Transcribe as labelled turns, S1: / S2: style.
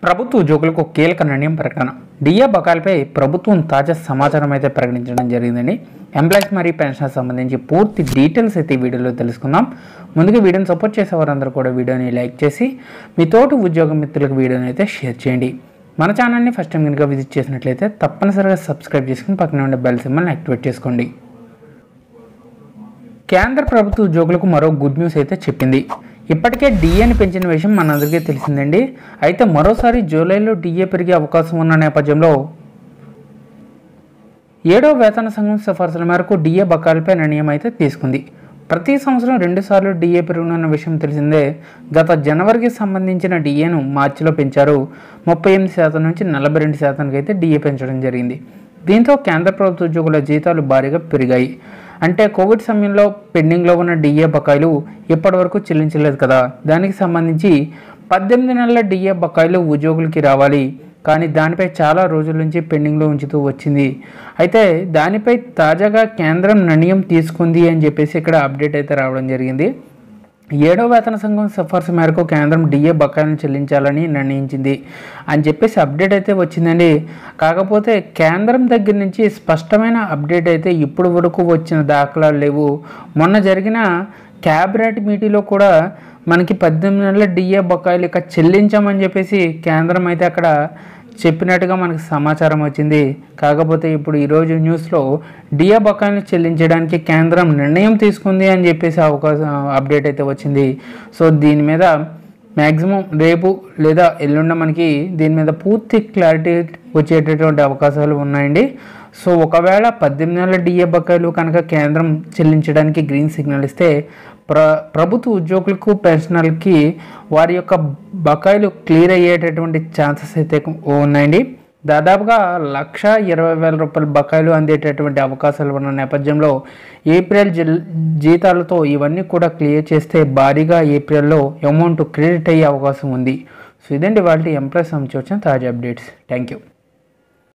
S1: ప్రభుత్వ ఉద్యోగులకు కీలక నిర్ణయం ప్రకటన డిఏ బకాయిలపై ప్రభుత్వం తాజా సమాచారం అయితే ప్రకటించడం జరిగిందండి ఎంప్లాయీస్ మరియు పెన్షన్ సంబంధించి పూర్తి డీటెయిల్స్ అయితే ఈ వీడియోలో తెలుసుకుందాం ముందుగా వీడియోని సపోర్ట్ చేసే వారందరూ కూడా వీడియోని లైక్ చేసి మీ తోటి ఉద్యోగ మిత్రులకు వీడియోని అయితే షేర్ చేయండి మన ఛానల్ని ఫస్ట్ టైం కనుక విజిట్ చేసినట్లయితే తప్పనిసరిగా సబ్స్క్రైబ్ చేసుకుని పక్కన ఉండే బెల్ సింబల్ని యాక్టివేట్ చేసుకోండి కేంద్ర ప్రభుత్వ ఉద్యోగులకు మరో గుడ్ న్యూస్ అయితే చెప్పింది ఇప్పటికే డిఏని పెంచిన విషయం మనందరికీ తెలిసిందండి అయితే మరోసారి జూలైలో డిఏ పెరిగే అవకాశం ఉన్న నేపథ్యంలో ఏడో వేతన సంఘం సిఫార్సుల మేరకు డిఏ బకాయిలపై నిర్ణయం అయితే తీసుకుంది ప్రతి సంవత్సరం రెండుసార్లు డిఏ పెరుగునున్న విషయం తెలిసిందే గత జనవరికి సంబంధించిన డిఏను మార్చిలో పెంచారు ముప్పై ఎనిమిది శాతం నుంచి నలభై రెండు శాతానికి అయితే డిఏ పెంచడం జరిగింది దీంతో కేంద్ర ప్రభుత్వ ఉద్యోగుల జీతాలు భారీగా పెరిగాయి అంటే కోవిడ్ సమయంలో పెండింగ్లో ఉన్న డిఏ బకాయిలు ఇప్పటివరకు చెల్లించలేదు కదా దానికి సంబంధించి పద్దెనిమిది నెలల డిఏ బకాయిలు ఉద్యోగులకి రావాలి కానీ దానిపై చాలా రోజుల నుంచి పెండింగ్లో ఉంచుతూ వచ్చింది అయితే దానిపై తాజాగా కేంద్రం నిర్ణయం తీసుకుంది అని చెప్పేసి ఇక్కడ అప్డేట్ అయితే రావడం జరిగింది ఏడో వేతన సంఘం సిఫార్సు మేరకు కేంద్రం డిఏ బకాయిలను చెల్లించాలని నిర్ణయించింది అని చెప్పేసి అప్డేట్ అయితే వచ్చిందండి కాకపోతే కేంద్రం దగ్గర నుంచి స్పష్టమైన అప్డేట్ అయితే ఇప్పుడు వరకు వచ్చిన దాఖలాలు లేవు మొన్న జరిగిన క్యాబినెట్ మీటింగ్లో కూడా మనకి పద్దెనిమిది నెలల డిఏ బకాయిలు ఇక చెల్లించామని చెప్పేసి కేంద్రం అయితే అక్కడ చెప్పినట్టుగా మనకు సమాచారం వచ్చింది కాకపోతే ఇప్పుడు ఈరోజు న్యూస్లో డిఏ బకాయిలను చెల్లించడానికి కేంద్రం నిర్ణయం తీసుకుంది అని చెప్పేసి అవకాశం అప్డేట్ అయితే వచ్చింది సో దీని మీద మ్యాక్సిమం రేపు లేదా ఎల్లుండ మనకి దీని మీద పూర్తి క్లారిటీ వచ్చేటటువంటి అవకాశాలు ఉన్నాయండి సో ఒకవేళ పద్దెనిమిది నెలల డిఏ బకాయిలు కనుక కేంద్రం చెల్లించడానికి గ్రీన్ సిగ్నల్ ఇస్తే ప్ర ప్రభుత్వ ఉద్యోగులకు పెన్షనర్లకి వారి యొక్క బకాయిలు క్లియర్ అయ్యేటటువంటి ఛాన్సెస్ అయితే ఉన్నాయండి దాదాపుగా లక్ష ఇరవై వేల రూపాయల బకాయిలు అందేటటువంటి అవకాశాలు ఉన్న నేపథ్యంలో ఏప్రిల్ జిల్ జీతాలతో ఇవన్నీ కూడా క్లియర్ చేస్తే భారీగా ఏప్రిల్లో అమౌంట్ క్రెడిట్ అయ్యే అవకాశం ఉంది సో ఇదండి వాళ్ళ ఎంప్లాయీస్ సంబంధించి వచ్చిన తాజా అప్డేట్స్ థ్యాంక్ యూ